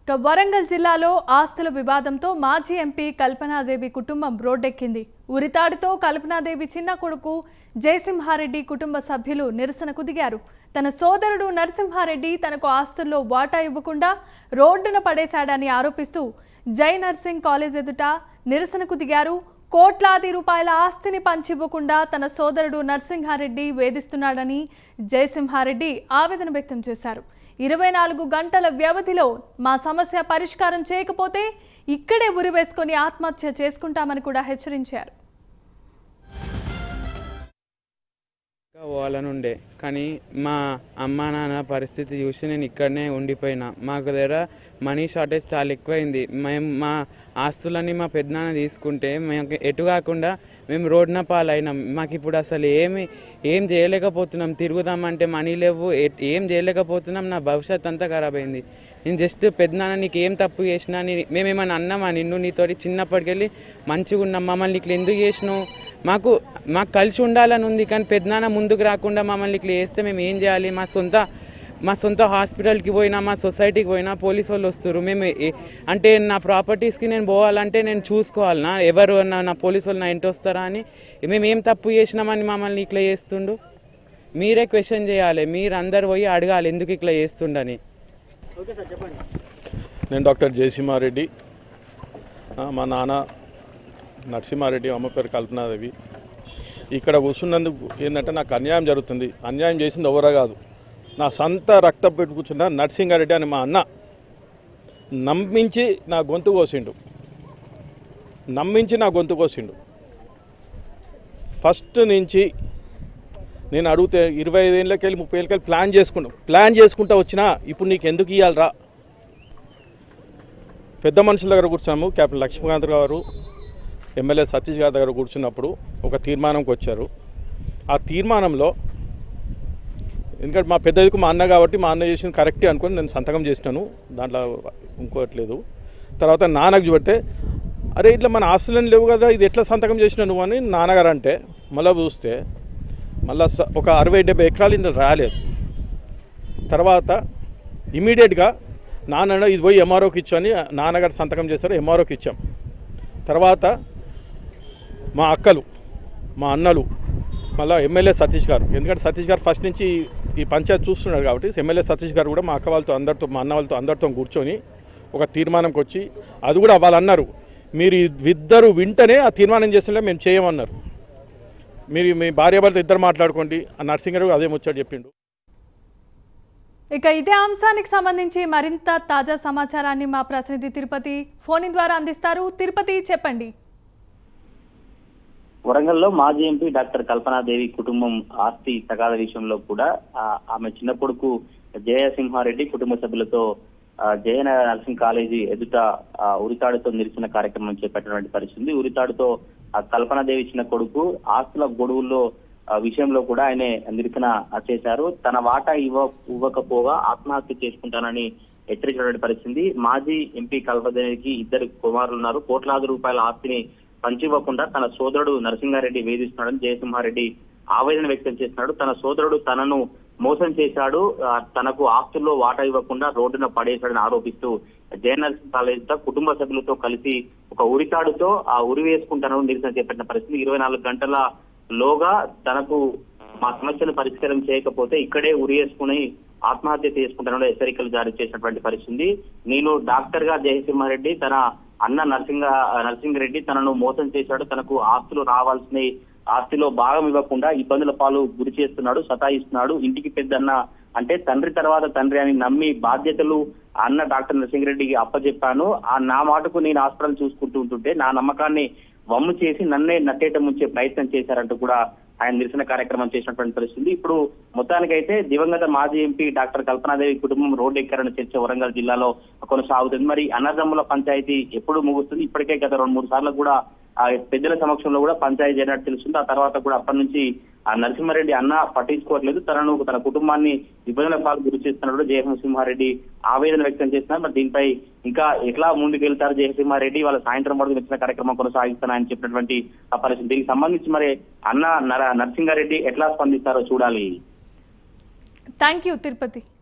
ఇక వరంగల్ జిల్లాలో ఆస్తుల వివాదంతో మాజీ ఎంపీ కల్పనాదేవి కుటుంబం రోడ్డెక్కింది ఉరితాడుతో కల్పనాదేవి చిన్న కొడుకు జయసింహారెడ్డి కుటుంబ సభ్యులు నిరసనకు దిగారు తన సోదరుడు నరసింహారెడ్డి తనకు ఆస్తుల్లో వాటా ఇవ్వకుండా రోడ్డున పడేశాడని ఆరోపిస్తూ జై నర్సింగ్ కాలేజ్ ఎదుట నిరసనకు దిగారు కోట్లాది రూపాయల ఆస్తిని పంచివ్వకుండా తన సోదరుడు నరసింహారెడ్డి వేధిస్తున్నాడని జయసింహారెడ్డి ఆవేదన వ్యక్తం చేశారు ఇరవై నాలుగు గంటల వ్యవధిలో మా సమస్య పరిష్కారం చేయకపోతే ఇక్కడే ఉరివేసుకొని ఆత్మహత్య చేసుకుంటామని కూడా హెచ్చరించారు ఇంకా పోవాలని ఉండే కానీ మా అమ్మ నాన్న పరిస్థితి చూసి నేను ఇక్కడనే ఉండిపోయినా మాకు దగ్గర మనీ షార్టేజ్ చాలా ఎక్కువైంది మేము మా ఆస్తులన్నీ మా పెద్దనాన్న తీసుకుంటే మేము ఎటు కాకుండా మేము రోడ్న పాలైనాం మాకు ఇప్పుడు అసలు ఏమి ఏం చేయలేకపోతున్నాం తిరుగుదామంటే మనీ లేవు ఏ- ఏం చేయలేకపోతున్నాం నా భవిష్యత్ అంతా ఖరాబ్ అయింది నేను జస్ట్ పెద్దనాన్న నీకు ఏం తప్పు చేసినా నీ మేమేమన్నా అన్నామా నిన్ను నీతోటి చిన్నప్పటికెళ్ళి మంచిగా ఉన్నాం మమ్మల్ని ఇట్లా ఎందుకు చేసినావు మాకు మాకు కలిసి ఉండాలని ఉంది కానీ పెద్దనాన్న ముందుకు రాకుండా మమ్మల్ని ఇట్లా చేస్తే మేము ఏం చేయాలి మా సొంత మా సొంత హాస్పిటల్కి పోయినా మా సొసైటీకి పోయినా పోలీసు వాళ్ళు వస్తారు మేము ఏ- అంటే నా ప్రాపర్టీస్కి నేను పోవాలంటే నేను చూసుకోవాలనా ఎవరు నా నా పోలీసు వాళ్ళు నా ఇంటి వస్తారా అని మేము ఏం తప్పు చేసినామని మమ్మల్ని ఇట్లా చేస్తుండు మీరే క్వశ్చన్ చేయాలి మీరు అందరు పోయి అడగాలి ఎందుకు ఇట్లా చేస్తుండని నేను డాక్టర్ జయసింహారెడ్డి ఆ, మా నాన్న నరసింహారెడ్డి అమ్మ పేరు కల్పనాదేవి ఇక్కడ కూర్చున్నందుకు ఏంటంటే నాకు అన్యాయం జరుగుతుంది అన్యాయం చేసింది ఎవరో కాదు నా సొంత రక్తం పెట్టి కూర్చున్న నరసింహారెడ్డి అని మా అన్న నమ్మించి నా గొంతు కోసిండు నమ్మించి నా గొంతు కోసిండు ఫస్ట్ నుంచి నేను అడిగితే ఇరవై ఐదేళ్ళకి వెళ్ళి ముప్పై ఏళ్ళకి వెళ్ళి ప్లాన్ చేసుకుంటాం ప్లాన్ చేసుకుంటా వచ్చినా ఇప్పుడు నీకు ఎందుకు ఇవ్వాలరా పెద్ద మనుషుల దగ్గర కూర్చున్నాము క్యాప్టెన్ లక్ష్మీకాంత్ గారు ఎమ్మెల్యే సతీష్ గారి దగ్గర కూర్చున్నప్పుడు ఒక తీర్మానంకి వచ్చారు ఆ తీర్మానంలో ఎందుకంటే మా పెద్దదికు మా అన్న కాబట్టి మా అన్న చేసింది కరెక్టే అనుకొని నేను సంతకం చేసినాను దాంట్లో ఇంకోట్లేదు తర్వాత నాన్నకు చూపెడితే అరే ఇట్లా మన ఆస్తులను లేవు కదా ఇది ఎట్లా సంతకం చేసినావు నువ్వు అని నాన్నగారు అంటే మళ్ళీ చూస్తే మళ్ళీ ఒక అరవై డెబ్బై ఎకరాలు ఇందులో రాలేదు తర్వాత ఇమీడియట్గా నాన్న ఇది పోయి ఎంఆర్ఓకి ఇచ్చు అని నాన్నగారు సంతకం చేస్తారు ఎంఆర్ఓకి ఇచ్చాం తర్వాత మా అక్కలు మా అన్నలు మళ్ళీ ఎమ్మెల్యే సతీష్ గారు ఎందుకంటే సతీష్ గారు ఫస్ట్ నుంచి ఈ పంచాయతీ చూస్తున్నారు కాబట్టి ఎమ్మెల్యే సతీష్ గారు కూడా మా అక్క వాళ్ళతో అందరితో మా అన్న వాళ్ళతో అందరితో కూర్చొని ఒక తీర్మానంకి వచ్చి అది కూడా వాళ్ళు అన్నారు మీరు ఇద్దరు వింటనే ఆ తీర్మానం చేస్తుంటే మేము చేయమన్నారు మీరు మీ భార్యాభర్త ఇద్దరు మాట్లాడుకోండి ఆ నర్సింగ్ గారు అదే ముచ్చట చెప్పిండు ఇక ఇదే అంశానికి సంబంధించి మరింత తాజా సమాచారాన్ని మా ప్రతినిధి తిరుపతి ఫోన్ ద్వారా అందిస్తారు తిరుపతి చెప్పండి వరంగల్లో మాజీ ఎంపీ డాక్టర్ కల్పనాదేవి కుటుంబం ఆస్తి తగాద విషయంలో కూడా ఆ, ఆమె చిన్న కొడుకు జయసింహారెడ్డి కుటుంబ సభ్యులతో ఆ, జయ నర్సింగ్ కాలేజీ ఎదుట ఆ, ఉరితాడుతో నిరసన కార్యక్రమం చేపట్టినటువంటి పరిస్థితి ఉంది. ఉరితాడుతో ఆ కల్పనాదేవి చిన్న కొడుకు ఆస్తుల గొడవల్లో ఆ, విషయంలో కూడా ఆయన నిరసన చేశారు తన వాటా ఇవ్వ ఇవ్వకపోగా ఆత్మహత్య చేసుకుంటానని హెచ్చరించినటువంటి పరిస్థితి మాజీ ఎంపీ కల్పనాదేవికి ఇద్దరు కుమారులు ఉన్నారు కోట్లాది రూపాయల ఆస్తిని పంచివ్వకుండా తన సోదరుడు నరసింహారెడ్డి వేధిస్తున్నాడని జయసింహారెడ్డి ఆవేదన వ్యక్తం చేస్తున్నాడు తన సోదరుడు తనను మోసం చేశాడు ఆ, తనకు ఆస్తుల్లో వాటా ఇవ్వకుండా రోడ్డున పడేశాడని ఆరోపిస్తూ జయనర్సింగ్ కాలేజ్ తో కుటుంబ సభ్యులతో కలిసి ఒక ఉరితాడుతో ఆ ఉరి వేసుకుంటానని నిరసన చేపట్టిన పరిస్థితి ఇరవై నాలుగు గంటల లోగా తనకు మా సమస్యను పరిష్కారం చేయకపోతే ఇక్కడే ఉరి వేసుకుని ఆత్మహత్య చేసుకుంటానని హెచ్చరికలు జారీ చేసినటువంటి పరిస్థితి ఉంది. నేను డాక్టర్ గా జయసింహారెడ్డి తన అన్న నరసింగ నరసింగ్ రెడ్డి తనను మోసం చేశాడు తనకు ఆస్తులు రావాల్సిన ఆస్తిలో భాగం ఇవ్వకుండా ఇబ్బందుల పాలు గురి చేస్తున్నాడు సతాయిస్తున్నాడు ఇంటికి పెద్దన్న అంటే తండ్రి తర్వాత తండ్రి అని నమ్మి బాధ్యతలు అన్న డాక్టర్ నరసింహరెడ్డికి అప్పచెప్పాను ఆ నా మాటకు నేను హాస్పిటల్ చూసుకుంటూ ఉంటుంటే నా నమ్మకాన్ని వమ్ము చేసి నన్నే నట్టేట ముంచే ప్రయత్నం చేశారంటూ కూడా ఆయన నిరసన కార్యక్రమం చేసినటువంటి పరిస్థితి ఇప్పుడు మొత్తానికైతే దివంగత మాజీ ఎంపీ డాక్టర్ కల్పనాదేవి కుటుంబం రోడ్డు ఎక్కారని చర్చ వరంగల్ జిల్లాలో కొనసాగుతుంది మరి అన్నదమ్ముల పంచాయతీ ఎప్పుడు ముగుస్తుంది ఇప్పటికే గత రెండు మూడు సార్లు కూడా ఆ పెద్దల సమక్షంలో కూడా పంచాయతీ జరిగినట్టు తెలుస్తుంది ఆ తర్వాత కూడా అప్పటి నుంచి ఆ నరసింహారెడ్డి అన్న పట్టించుకోవట్లేదు తనను తన కుటుంబాన్ని ఇబ్బందుల పాలు గురి చేస్తున్నాడు జయసింహారెడ్డి ఆవేదన వ్యక్తం చేస్తున్నారు మరి దీనిపై ఇంకా ఎట్లా ముందుకు వెళ్తారు జయసింహారెడ్డి వాళ్ళ సాయంత్రం వరకు వచ్చిన కార్యక్రమం కొనసాగిస్తానని చెప్పినటువంటి ఆ పరిస్థితి దీనికి సంబంధించి మరి అన్న నర నరసింహారెడ్డి ఎట్లా స్పందిస్తారో చూడాలి థ్యాంక్ యూ తిరుపతి